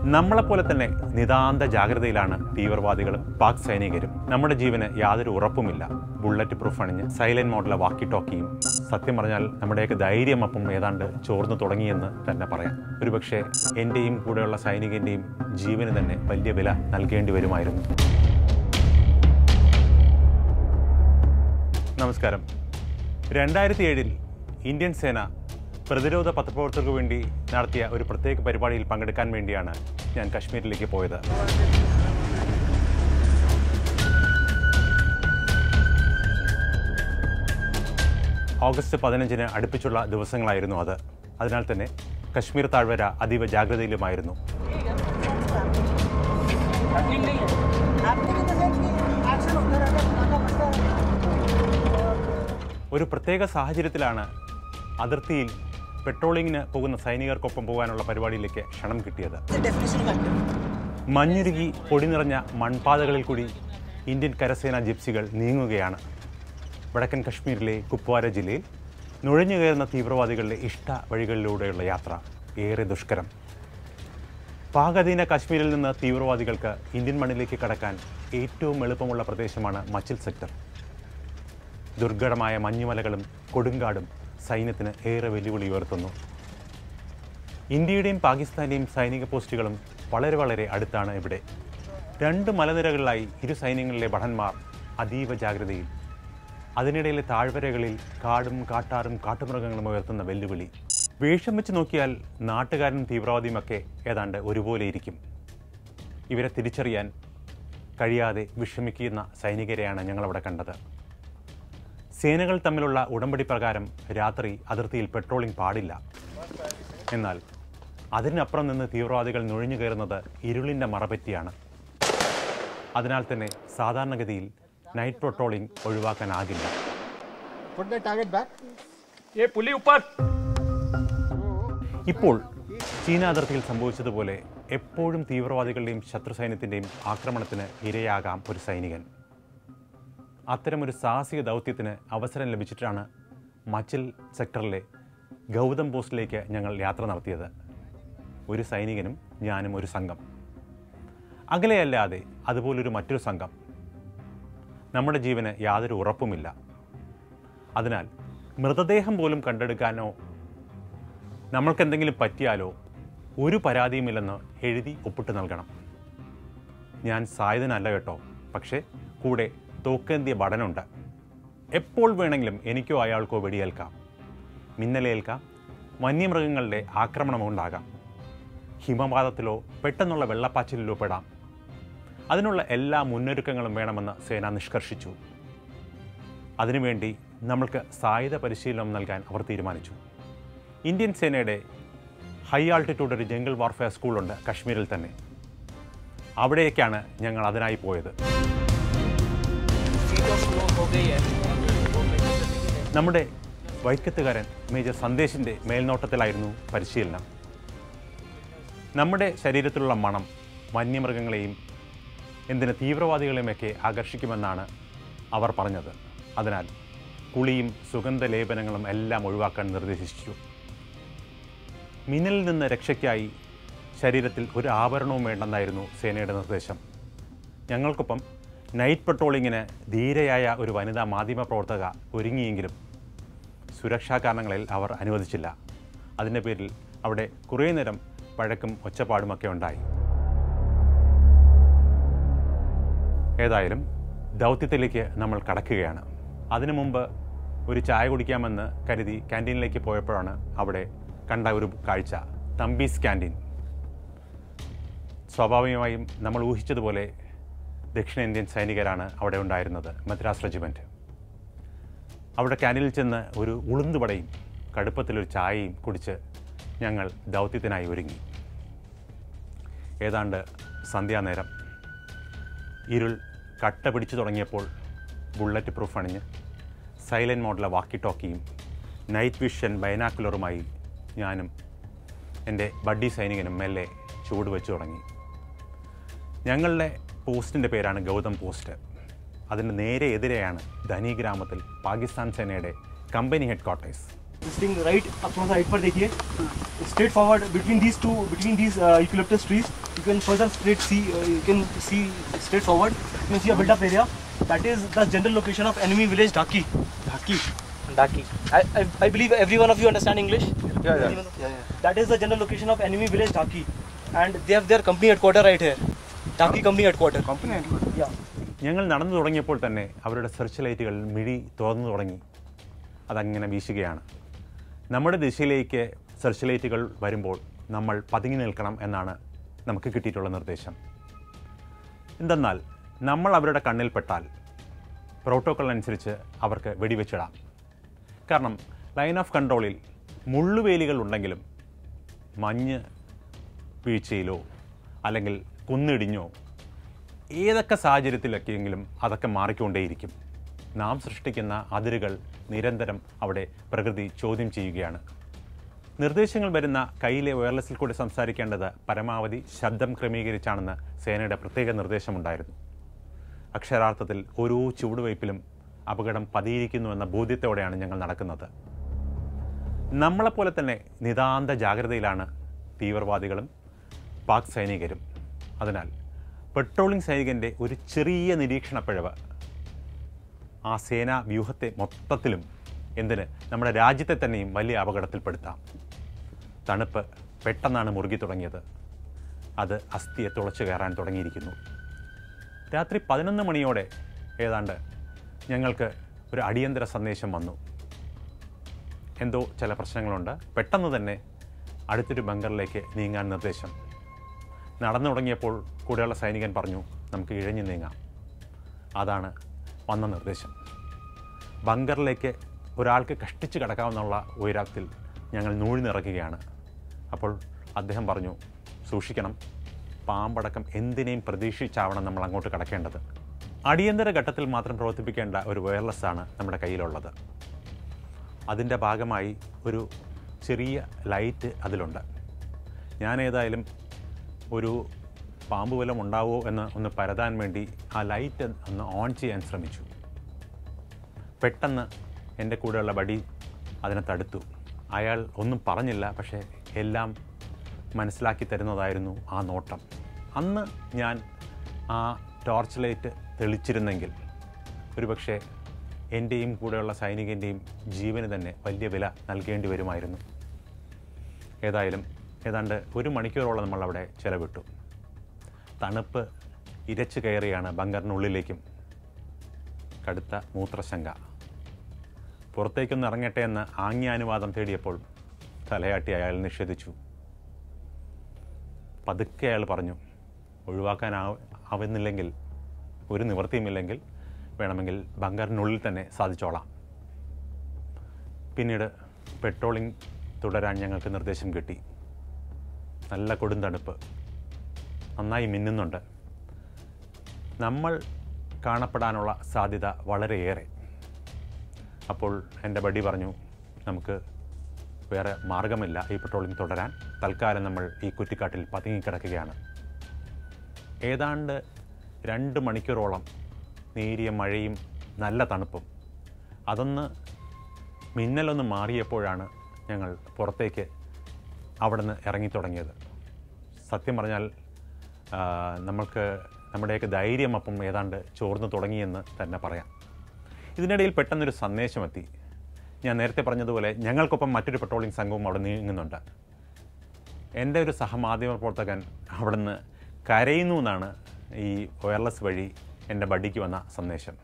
നമ്മളെപ്പോലെ തന്നെ നിതാന്ത ജാഗ്രതയിലാണ് തീവ്രവാദികളും പാക് സൈനികരും നമ്മുടെ ജീവന് യാതൊരു ഉറപ്പുമില്ല ബുള്ളറ്റ് പ്രൂഫ് അണിഞ്ഞ് സൈലന്റ് മോഡലെ വാക്കി ടോക്കിയും സത്യം പറഞ്ഞാൽ നമ്മുടെയൊക്കെ ധൈര്യം അപ്പം ഏതാണ്ട് ചോർന്നു തുടങ്ങിയെന്ന് തന്നെ പറയാം ഒരുപക്ഷെ എൻ്റെയും കൂടെയുള്ള സൈനികൻ്റെയും ജീവന് തന്നെ വലിയ വില നൽകേണ്ടി വരുമായിരുന്നു നമസ്കാരം രണ്ടായിരത്തി ഏഴിൽ ഇന്ത്യൻ സേന പ്രതിരോധ പത്രപ്രവർത്തകർക്ക് വേണ്ടി നടത്തിയ ഒരു പ്രത്യേക പരിപാടിയിൽ പങ്കെടുക്കാൻ വേണ്ടിയാണ് ഞാൻ കശ്മീരിലേക്ക് പോയത് ഓഗസ്റ്റ് പതിനഞ്ചിന് അടുപ്പിച്ചുള്ള ദിവസങ്ങളായിരുന്നു അത് അതിനാൽ തന്നെ കശ്മീർ താഴ്വര അതീവ ജാഗ്രതയിലുമായിരുന്നു हैपनिंग नहीं है हैपनिंग इन द सेंस कि एक्शन होता रहता है नाका बढ़ता रहता है ഒരു പ്രത്യേക സാഹചര്യത്തിലാണ് അതിർത്തിയിൽ പെട്രോളിങ്ങിന് പോകുന്ന സൈനികർക്കൊപ്പം പോകാനുള്ള പരിപാടിയിലേക്ക് ക്ഷണം കിട്ടിയത് the definition of active മഞ്ഞുരുകി പൊടി നിറഞ്ഞ മൺപാതകളിൽ കൂടി ഇന്ത്യൻ കരസേനാ ജിപ്സികൾ നീങ്ങുകയാണ് വടക്കൻ കശ്മീരിലെ കുപ്വാര ജില്ലയിൽ നുഴഞ്ഞു കയറുന്ന തീവ്രവാദികളുടെ ഇഷ്ട വഴികളിലൂടെയുള്ള യാത്ര ഏറെ ദുഷ്കരം പാകധീന കശ്മീരിൽ നിന്ന് തീവ്രവാദികൾക്ക് ഇന്ത്യൻ മണ്ണിലേക്ക് കടക്കാൻ ഏറ്റവും എളുപ്പമുള്ള പ്രദേശമാണ് മച്ചിൽ സെക്ടർ ദുർഘടമായ മഞ്ഞുമലകളും കൊടുങ്കാടും സൈന്യത്തിന് ഏറെ വെല്ലുവിളി ഉയർത്തുന്നു ഇന്ത്യയുടെയും പാകിസ്ഥാന്റെയും സൈനിക പോസ്റ്റുകളും വളരെ വളരെ അടുത്താണ് ഇവിടെ രണ്ട് മലനിരകളിലായി ഇരു സൈന്യങ്ങളിലെ ഭടന്മാർ അതീവ ജാഗ്രതയിൽ അതിനിടയിലെ താഴ്വരകളിൽ കാടും കാട്ടാറും കാട്ടുമൃഗങ്ങളും ഉയർത്തുന്ന വെല്ലുവിളി വേഷം വെച്ച് നോക്കിയാൽ നാട്ടുകാരനും തീവ്രവാദിയുമൊക്കെ ഏതാണ്ട് ഒരുപോലെ ഇരിക്കും ഇവരെ തിരിച്ചറിയാൻ കഴിയാതെ വിഷമിക്കുന്ന സൈനികരെയാണ് ഞങ്ങളവിടെ കണ്ടത് സേനകൾ തമ്മിലുള്ള ഉടമ്പടി പ്രകാരം രാത്രി അതിർത്തിയിൽ പെട്രോളിംഗ് പാടില്ല എന്നാൽ അതിനപ്പുറം നിന്ന് തീവ്രവാദികൾ നുഴഞ്ഞു കയറുന്നത് ഇരുളിൻ്റെ മറപറ്റിയാണ് അതിനാൽ തന്നെ സാധാരണഗതിയിൽ നൈറ്റ് പെട്രോളിംഗ് ഒഴിവാക്കാനാകില്ല Put the target back. ये पुली ऊपर ഇപ്പോൾ ചീന അതിർത്തിയിൽ സംഭവിച്ചതുപോലെ എപ്പോഴും തീവ്രവാദികളുടെയും ശത്രു സൈന്യത്തിൻ്റെയും ആക്രമണത്തിന് ഇരയാകാം ഒരു സൈനികൻ അത്തരമൊരു സാഹസിക ദൗത്യത്തിന് അവസരം ലഭിച്ചിട്ടാണ് മച്ചിൽ സെക്ടറിലെ ഗൗതം പോസ്റ്റിലേക്ക് ഞങ്ങൾ യാത്ര നടത്തിയത് ഒരു സൈനികനും ഞാനും ഒരു സംഘം അകലെയല്ലാതെ അതുപോലൊരു മറ്റൊരു സംഘം നമ്മുടെ ജീവന് യാതൊരു ഉറപ്പുമില്ല അതിനാൽ മൃതദേഹം പോലും കണ്ടെടുക്കാനോ നമ്മൾക്ക് എന്തെങ്കിലും പറ്റിയാലോ ഒരു പരാതിയുമില്ലെന്ന് എഴുതി ഒപ്പിട്ട് നൽകണം ഞാൻ സായുധനല്ല കേട്ടോ പക്ഷേ കൂടെ തോക്കേന്തിയ ഭടനുണ്ട് എപ്പോൾ വേണമെങ്കിലും എനിക്കോ അയാൾക്കോ വെടിയേൽക്കാം മിന്നലേൽക്കാം വന്യമൃഗങ്ങളുടെ ആക്രമണമുണ്ടാകാം ഹിമപാതത്തിലോ പെട്ടെന്നുള്ള വെള്ളപ്പാച്ചിലിലോ പെടാം അതിനുള്ള എല്ലാ മുന്നൊരുക്കങ്ങളും വേണമെന്ന് സേന നിഷ്കർഷിച്ചു അതിനുവേണ്ടി നമ്മൾക്ക് സായുധ പരിശീലനം നൽകാൻ അവർ തീരുമാനിച്ചു ഇന്ത്യൻ സേനയുടെ ഹൈ ആൾട്ടിറ്റ്യൂഡ് ഒരു ജംഗിൾ വാർഫെയർ സ്കൂളുണ്ട് കശ്മീരിൽ തന്നെ അവിടേക്കാണ് ഞങ്ങൾ അതിനായി പോയത് स्पीड ऑफ स्लो हो गई है നമ്മുടെ വൈക്കത്തുകാരൻ മേജർ സന്ദേശിൻ്റെ മേൽനോട്ടത്തിലായിരുന്നു പരിശീലനം നമ്മുടെ ശരീരത്തിലുള്ള മണം വന്യമൃഗങ്ങളെയും എന്തിന് തീവ്രവാദികളെയുമൊക്കെ ആകർഷിക്കുമെന്നാണ് അവർ പറഞ്ഞത് അതിനാൽ കുളിയും സുഗന്ധലേപനങ്ങളും എല്ലാം ഒഴിവാക്കാൻ നിർദ്ദേശിച്ചു മിന്നലിൽ നിന്ന് രക്ഷയ്ക്കായി ശരീരത്തിൽ ഒരു ആഭരണവും വേണ്ടെന്നായിരുന്നു സേനയുടെ നിർദ്ദേശം ഞങ്ങൾക്കൊപ്പം നൈറ്റ് പെട്രോളിങ്ങിന് ധീരയായ ഒരു വനിതാ മാധ്യമ പ്രവർത്തക ഒരുങ്ങിയെങ്കിലും സുരക്ഷാ കാരണങ്ങളിൽ അവർ അനുവദിച്ചില്ല അതിൻ്റെ പേരിൽ അവിടെ കുറേ നേരം പഴക്കും ഒച്ചപ്പാടുമൊക്കെ ഉണ്ടായി ഏതായാലും ദൗത്യത്തിലേക്ക് നമ്മൾ കടക്കുകയാണ് അതിനു മുമ്പ് ഒരു ചായ കുടിക്കാമെന്ന് കരുതി ക്യാൻറ്റീനിലേക്ക് പോയപ്പോഴാണ് അവിടെ കണ്ട ഒരു കാഴ്ച തമ്പീസ് ക്യാൻറ്റീൻ സ്വാഭാവികമായും നമ്മൾ ഊഹിച്ചതുപോലെ ദക്ഷിണേന്ത്യൻ സൈനികരാണ് അവിടെ ഉണ്ടായിരുന്നത് മദ്രാസ് റെജിമെൻറ്റ് അവിടെ ക്യാൻറ്റീനിൽ ചെന്ന് ഒരു ഉളുന്തുവടയും കടുപ്പത്തിലൊരു ചായയും കുടിച്ച് ഞങ്ങൾ ദൗത്യത്തിനായി ഒരുങ്ങി ഏതാണ്ട് സന്ധ്യാനേരം ഇരുൾ കട്ട പിടിച്ചു തുടങ്ങിയപ്പോൾ ബുള്ളറ്റ് പ്രൂഫ് അണിഞ്ഞ് സൈലൻറ്റ് മോഡലെ വാക്കി ടോക്കിയും നൈറ്റ് വിഷൻ ബൈനാക്കുലറുമായി ഞാനും എൻ്റെ ബഡ്ഡി സൈനികനും മെല്ലെ ചൂട് വെച്ചു തുടങ്ങി ഞങ്ങളുടെ പോസ്റ്റിൻ്റെ പേരാണ് ഗൗതം പോസ്റ്റ് അതിൻ്റെ നേരെ എതിരെയാണ് ധനി ഗ്രാമത്തിൽ പാകിസ്ഥാൻ സേനയുടെ company headquarters This thing right अपना साइड पर देखिए straight forward between these two between these eucalyptus trees You can further straight see, uh, you can see straight forward. You can see a built-up area. That is the general location of enemy village Dhaki. Dhaki. Daki. I, I, I believe every one of you understand English. Yeah, yeah. Everyone- That is the general location of enemy village Dhaki, and they have their company headquarter right here. Dhaki company headquarter. Company headquarter. Yeah. ഞങ്ങൾ നടന്നു തുടങ്ങിയപ്പോൾ തന്നെ അവരുടെ search ലൈറ്റുകൾ മിഴി തുറന്നു തുടങ്ങി അതങ്ങനെ വീശുകയാണ് നമ്മുടെ ദിശയിലേക്ക് സെർച്ച് ലൈറ്റുകൾ വരുമ്പോൾ നമ്മൾ പതുങ്ങി നിൽക്കണം എന്നാണ് നമുക്ക് കിട്ടിയിട്ടുള്ള നിർദ്ദേശം എന്തെന്നാൽ നമ്മൾ അവരുടെ കണ്ണിൽപ്പെട്ടാൽ പ്രോട്ടോക്കോൾ അനുസരിച്ച് അവർക്ക് വെടിവെച്ചിടാം കാരണം ലൈൻ ഓഫ് കൺട്രോളിൽ മുള്ളുവേലികൾ ഉണ്ടെങ്കിലും മഞ്ഞ് വീഴ്ചയിലോ അല്ലെങ്കിൽ കുന്നിടിഞ്ഞോ ഏതൊക്കെ സാഹചര്യത്തിലൊക്കെയെങ്കിലും അതൊക്കെ മാറിക്കൊണ്ടേയിരിക്കും നാം സൃഷ്ടിക്കുന്ന അതിരുകൾ നിരന്തരം അവിടെ പ്രകൃതി ചോദ്യം ചെയ്യുകയാണ് നിർദ്ദേശങ്ങൾ വരുന്ന കയ്യിലെ വയർലെസ്സിൽ കൂടി സംസാരിക്കേണ്ടത് പരമാവധി ശബ്ദം ക്രമീകരിച്ചാണെന്ന് സേനയുടെ പ്രത്യേക നിർദ്ദേശമുണ്ടായിരുന്നു അക്ഷരാർത്ഥത്തിൽ ഓരോ ചുവടുവയ്പ്പിലും അപകടം പതിയിരിക്കുന്നു എന്ന ബോധ്യത്തോടെയാണ് ഞങ്ങൾ നടക്കുന്നത് നമ്മളെപ്പോലെ തന്നെ നിതാന്ത ജാഗ്രതയിലാണ് തീവ്രവാദികളും പാക് സൈനികരും അതിനാൽ പെട്രോളിംഗ് സൈനികൻ്റെ ഒരു ചെറിയ നിരീക്ഷണപ്പിഴവ് ആ സേനാ വ്യൂഹത്തെ മൊത്തത്തിലും എന്തിന് നമ്മുടെ രാജ്യത്തെ തന്നെയും വലിയ അപകടത്തിൽപ്പെടുത്താം തണുപ്പ് പെട്ടെന്നാണ് മുറുകി തുടങ്ങിയത് അത് അസ്ഥിയെ തുളച്ചു കയറാൻ തുടങ്ങിയിരിക്കുന്നു രാത്രി പതിനൊന്ന് മണിയോടെ ഏതാണ്ട് ഞങ്ങൾക്ക് ഒരു അടിയന്തര സന്ദേശം വന്നു എന്തോ ചില പ്രശ്നങ്ങളുണ്ട് പെട്ടെന്ന് തന്നെ അടുത്തൊരു ബങ്കറിലേക്ക് നീങ്ങാൻ നിർദ്ദേശം നടന്നു തുടങ്ങിയപ്പോൾ കൂടെയുള്ള സൈനികൻ പറഞ്ഞു നമുക്ക് ഇഴഞ്ഞു നീങ്ങാം അതാണ് വന്ന നിർദ്ദേശം ബങ്കറിലേക്ക് ഒരാൾക്ക് കഷ്ടിച്ച് കിടക്കാവുന്നുള്ള ഉയരത്തിൽ ഞങ്ങൾ നൂഴ്ന്നിറക്കുകയാണ് അപ്പോൾ അദ്ദേഹം പറഞ്ഞു സൂക്ഷിക്കണം പാമ്പടക്കം എന്തിനേയും പ്രതീക്ഷിച്ചാവണം നമ്മൾ അങ്ങോട്ട് കിടക്കേണ്ടത് അടിയന്തര ഘട്ടത്തിൽ മാത്രം പ്രവർത്തിപ്പിക്കേണ്ട ഒരു വയർലെസ് ആണ് നമ്മുടെ കയ്യിലുള്ളത് അതിൻ്റെ ഭാഗമായി ഒരു ചെറിയ ലൈറ്റ് അതിലുണ്ട് ഞാൻ ഏതായാലും ഒരു പാമ്പ് വല്ലതും ഉണ്ടാവുമോ എന്ന് ഒന്ന് പരതാൻ വേണ്ടി ആ ലൈറ്റ് ഒന്ന് ഓൺ ചെയ്യാൻ ശ്രമിച്ചു പെട്ടെന്ന് എൻ്റെ കൂടെയുള്ള ബഡി അതിനെ തടുത്തു അയാൾ ഒന്നും പറഞ്ഞില്ല പക്ഷേ എല്ലാം മനസ്സിലാക്കി തരുന്നതായിരുന്നു ആ നോട്ടം അന്ന് ഞാൻ ആ ടോർച്ച് ലൈറ്റ് തെളിച്ചിരുന്നെങ്കിൽ ഒരുപക്ഷെ എൻ്റെയും കൂടെയുള്ള സൈനികൻ്റെയും ജീവന് തന്നെ വലിയ വില നൽകേണ്ടി വരുമായിരുന്നു ഏതായാലും ഏതാണ്ട് ഒരു മണിക്കൂറോളം നമ്മൾ അവിടെ ചിലവിട്ടു തണുപ്പ് ഇരച്ചു കയറിയാണ് ബങ്കറിനുള്ളിലേക്കും കടുത്ത മൂത്രശങ്ക പുറത്തേക്കൊന്ന് ഇറങ്ങട്ടെ എന്ന് ആംഗ്യാനുവാദം തേടിയപ്പോൾ തലയാട്ടി അയാൾ നിഷേധിച്ചു പതുക്കെ അയാൾ പറഞ്ഞു ഒഴിവാക്കാൻ ആവുന്നില്ലെങ്കിൽ ഒരു നിവൃത്തിയുമില്ലെങ്കിൽ വേണമെങ്കിൽ ബങ്കറിനുള്ളിൽ തന്നെ സാധിച്ചോളാം പിന്നീട് പെട്രോളിംഗ് തുടരാൻ ഞങ്ങൾക്ക് നിർദ്ദേശം കിട്ടി നല്ല കൊടും തണുപ്പ് നന്നായി മിന്നുന്നുണ്ട് നമ്മൾ കാണപ്പെടാനുള്ള സാധ്യത വളരെയേറെ അപ്പോൾ എൻ്റെ ബഡി പറഞ്ഞു നമുക്ക് വേറെ മാർഗമില്ല ഈ പെട്രോളിംഗ് തുടരാൻ തൽക്കാലം നമ്മൾ ഈ കുറ്റിക്കാട്ടിൽ പതുങ്ങിക്കിടക്കുകയാണ് ഏതാണ്ട് രണ്ട് മണിക്കൂറോളം നേരിയ മഴയും നല്ല തണുപ്പും അതൊന്ന് മിന്നലൊന്ന് മാറിയപ്പോഴാണ് ഞങ്ങൾ പുറത്തേക്ക് അവിടുന്ന് ഇറങ്ങിത്തുടങ്ങിയത് സത്യം പറഞ്ഞാൽ ആ, നമ്മൾക്ക് നമ്മുടെയൊക്കെ ധൈര്യം അപ്പം ഏതാണ്ട് ചോർന്നു തുടങ്ങിയെന്ന് തന്നെ പറയാം ഇതിനിടയിൽ പെട്ടെന്നൊരു സന്ദേശമെത്തി ഞാൻ നേരത്തെ പറഞ്ഞതുപോലെ ഞങ്ങൾക്കൊപ്പം മറ്റൊരു പെട്രോളിംഗ് സംഘവും അവിടെ നീങ്ങുന്നുണ്ട് എൻ്റെ ഒരു സഹമാധ്യമ പ്രവർത്തകൻ അവിടുന്ന് കരയുന്നു എന്നാണ് ഈ വയർലെസ് വഴി എൻ്റെ ബഡിക്ക് വന്ന സന്ദേശം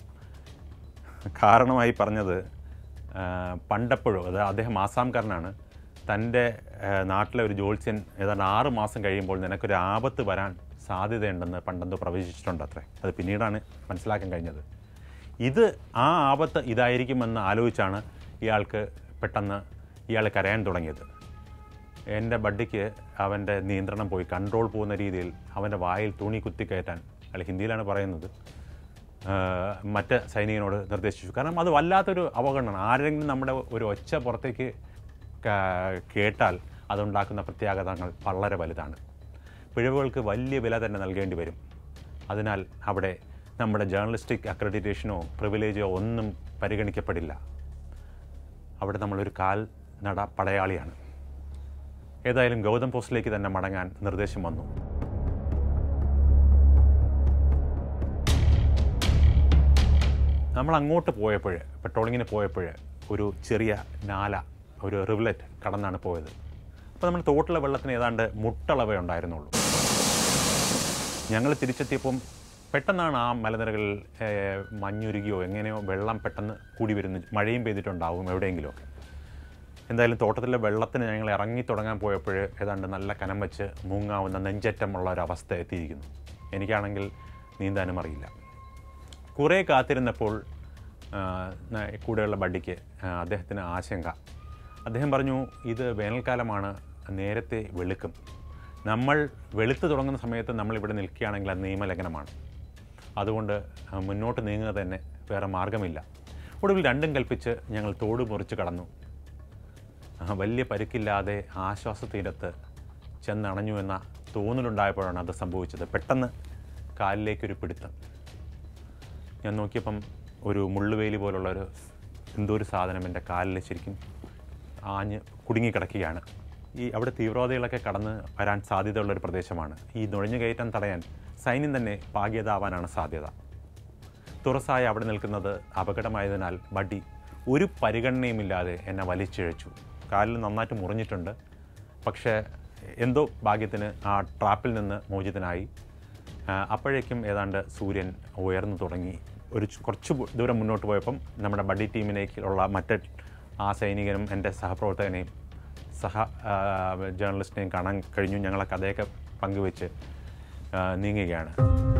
കാരണമായി പറഞ്ഞത് ആ, പണ്ടെപ്പോഴോ അത് അദ്ദേഹം ആസാംകാരനാണ് തൻ്റെ ആ, നാട്ടിലെ ഒരു ജോത്സ്യൻ ഏതാണ്ട് ആറ് മാസം കഴിയുമ്പോൾ നിനക്കൊരു ആപത്ത് വരാൻ സാധ്യതയുണ്ടെന്ന് പണ്ടെന്തോ പ്രവചിച്ചിട്ടുണ്ട് അത്രേ അത് പിന്നീടാണ് മനസ്സിലാക്കാൻ കഴിഞ്ഞത് ഇത് ആ ആപത്ത് ഇതായിരിക്കുമെന്ന് ആലോചിച്ചാണ് ഇയാൾക്ക് പെട്ടെന്ന് ഇയാൾ കരയാൻ തുടങ്ങിയത് എൻ്റെ ബഡ്ഡിക്ക് അവൻ്റെ നിയന്ത്രണം പോയി കൺട്രോൾ പോകുന്ന രീതിയിൽ അവൻ്റെ വായിൽ തുണി കുത്തിക്കയറ്റാൻ അയാൾ ഹിന്ദിയിലാണ് പറയുന്നത് ആ, മറ്റ് സൈനികനോട് നിർദ്ദേശിച്ചു കാരണം അത് വല്ലാത്തൊരു അപകടമാണ് ആരെങ്കിലും നമ്മുടെ ഒരു ഒച്ച പുറത്തേക്ക് ക- കേട്ടാൽ അതുണ്ടാക്കുന്ന പ്രത്യാഘാതങ്ങൾ വളരെ വലുതാണ് പിഴവുകൾക്ക് വലിയ വില തന്നെ നൽകേണ്ടി വരും അതിനാൽ അവിടെ നമ്മുടെ ജേർണലിസ്റ്റിക് അക്രഡിറ്റേഷനോ പ്രിവിലേജോ ഒന്നും പരിഗണിക്കപ്പെടില്ല അവിടെ നമ്മളൊരു കാൽ നട പടയാളിയാണ് ഏതായാലും ഗൗതം പോസ്റ്റിലേക്ക് തന്നെ മടങ്ങാൻ നിർദ്ദേശം വന്നു നമ്മൾ അങ്ങോട്ട് പോയപ്പോൾ പെട്രോളിങ്ങിന് പോയപ്പോൾ ഒരു ചെറിയ നാല ഒരു റിവ്ലറ്റ് കടന്നാണ് പോയത് അപ്പോൾ നമ്മൾ തോട്ടിലെ വെള്ളത്തിന് ഏതാണ്ട് മുട്ടളവേ ഉണ്ടായിരുന്നുള്ളൂ ഞങ്ങൾ തിരിച്ചെത്തിയപ്പം പെട്ടെന്നാണ് ആ മലനിരകളിൽ ഏഹ്, മഞ്ഞുരുകിയോ എങ്ങനെയോ വെള്ളം പെട്ടെന്ന് കൂടി വരുന്നു മഴയും പെയ്തിട്ടുണ്ടാവും എവിടെയെങ്കിലുമൊക്കെ എന്തായാലും തോട്ടത്തിലെ വെള്ളത്തിന് ഞങ്ങൾ ഇറങ്ങി തുടങ്ങാൻ പോയപ്പോൾ ഏതാണ്ട് നല്ല കനം വെച്ച് മുങ്ങാവുന്ന നെഞ്ചറ്റമുള്ള ഒരവസ്ഥ എത്തിയിരിക്കുന്നു എനിക്കാണെങ്കിൽ നീന്താനും അറിയില്ല കുറേ കാത്തിരുന്നപ്പോൾ ആ, ന- കൂടെയുള്ള ബഡിക്ക് ആ, അദ്ദേഹത്തിന് ആശങ്ക അദ്ദേഹം പറഞ്ഞു ഇത് വേനൽക്കാലമാണ് നേരത്തെ വെളുക്കും നമ്മൾ വെളുത്ത് തുടങ്ങുന്ന സമയത്ത് നമ്മൾ ഇവിടെ നിൽക്കുകയാണെങ്കിൽ അത് നിയമലംഘനമാണ് അതുകൊണ്ട് ആ, മുന്നോട്ട് നീങ്ങുക തന്നെ വേറെ മാർഗമില്ല ഒടുവിൽ രണ്ടും കൽപ്പിച്ച് ഞങ്ങൾ തോട് മുറിച്ച് കടന്നു ആ, വലിയ പരിക്കില്ലാതെ ആശ്വാസ തീരത്ത് ചെന്നണഞ്ഞു എന്ന തോന്നലുണ്ടായപ്പോഴാണ് അത് സംഭവിച്ചത് പെട്ടെന്ന് കാലിലേക്കൊരു പിടുത്തം ഞാൻ നോക്കിയപ്പം ഒരു മുള്ളുവേലി പോലുള്ള ഒരു എന്തോ ഒരു സാധനം എൻ്റെ കാലിൽ ശരിക്കും ആഞ്ഞ് കുടുങ്ങിക്കിടക്കുകയാണ് ഈ അവിടെ തീവ്രവാദികളൊക്കെ കടന്ന് വരാൻ സാധ്യതയുള്ള ഒരു പ്രദേശമാണ് ഈ നുഴഞ്ഞു കയറ്റം തടയാൻ സൈന്യം തന്നെ പാകിയതാവാനാണ് സാധ്യത തുറസായി അവിടെ നിൽക്കുന്നത് അപകടമായതിനാൽ ബഡി ഒരു പരിഗണനയുമില്ലാതെ എന്നെ വലിച്ചിഴച്ചു കാലിൽ നന്നായിട്ട് മുറിഞ്ഞിട്ടുണ്ട് പക്ഷേ എന്തോ ഭാഗ്യത്തിന് ആ ട്രാപ്പിൽ നിന്ന് മോചിതനായി ആ, അപ്പോഴേക്കും ഏതാണ്ട് സൂര്യൻ ഉയർന്നു തുടങ്ങി ഒരു ചു- കുറച്ച് പു- ദൂരം മുന്നോട്ട് പോയപ്പം നമ്മുടെ ബഡി ടീമിലേക്കുള്ള മറ്റ് ആ സൈനികനും എൻ്റെ സഹപ്രവർത്തകനെയും സഹ ആ, ജേർണലിസ്റ്റിനെയും കാണാൻ കഴിഞ്ഞു ഞങ്ങളെ കഥയൊക്കെ പങ്കുവെച്ച് ആ, നീങ്ങുകയാണ്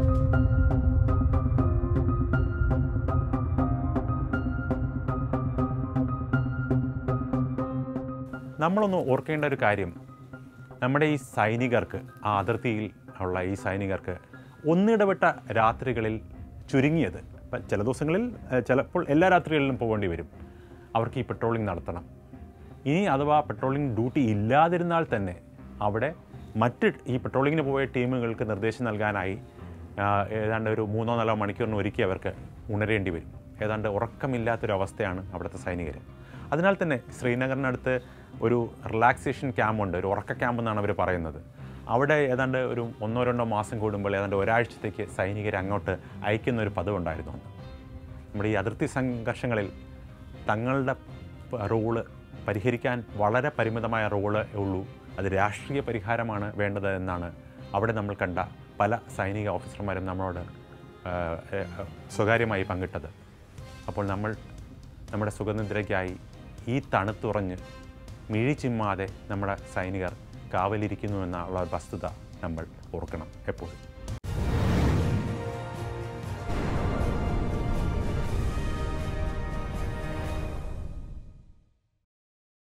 നമ്മളൊന്ന് ഓർക്കേണ്ട ഒരു കാര്യം നമ്മുടെ ഈ സൈനികർക്ക് ആ അതിർത്തിയിൽ ഉള്ള ഈ സൈനികർക്ക് ഒന്നിടവിട്ട രാത്രികളിൽ ചുരുങ്ങിയത് ഇപ്പം ചില ദിവസങ്ങളിൽ ഏഹ്, ചിലപ്പോൾ എല്ലാ രാത്രികളിലും പോകേണ്ടി വരും അവർക്ക് ഈ പെട്രോളിംഗ് നടത്തണം ഇനി അഥവാ പെട്രോളിംഗ് ഡ്യൂട്ടി ഇല്ലാതിരുന്നാൽ തന്നെ അവിടെ മറ്റ് ഈ പെട്രോളിങ്ങിന് പോയ ടീമുകൾക്ക് നിർദ്ദേശം നൽകാനായി ആ, ഏതാണ്ട് ഒരു മൂന്നോ നാലോ മണിക്കൂറിന് ഒരുക്കി അവർക്ക് ഉണരേണ്ടി വരും ഏതാണ്ട് ഉറക്കമില്ലാത്തൊരവസ്ഥയാണ് അവിടുത്തെ സൈനികർ അതിനാൽ തന്നെ ശ്രീനഗറിനടുത്ത് ഒരു റിലാക്സേഷൻ ക്യാമ്പുണ്ട് ഒരു ഉറക്ക ക്യാമ്പ് എന്നാണ് അവർ പറയുന്നത് അവിടെ ഏതാണ്ട് ഒരു ഒന്നോ രണ്ടോ മാസം കൂടുമ്പോൾ ഏതാണ്ട് ഒരാഴ്ചത്തേക്ക് സൈനികരെ അങ്ങോട്ട് അയക്കുന്ന ഒരു പതിവുണ്ടായിരുന്നു അന്ന് നമ്മുടെ ഈ അതിർത്തി സംഘർഷങ്ങളിൽ തങ്ങളുടെ പ- റോള് പരിഹരിക്കാൻ വളരെ പരിമിതമായ റോള് ഉള്ളൂ അത് രാഷ്ട്രീയ പരിഹാരമാണ് വേണ്ടത് എന്നാണ് അവിടെ നമ്മൾ കണ്ട പല സൈനിക ഓഫീസർമാരും നമ്മളോട് ആ, ഏ, സ്വകാര്യമായി പങ്കിട്ടത് അപ്പോൾ നമ്മൾ നമ്മുടെ സുഖനിദ്രയ്ക്കായി ഈ തണുത്തുറഞ്ഞ് മിഴി ചിമ്മാതെ നമ്മുടെ സൈനികർ കാവലിരിക്കുന്നു എന്നുള്ള വസ്തുത നമ്മൾ ഓർക്കണം എപ്പോഴും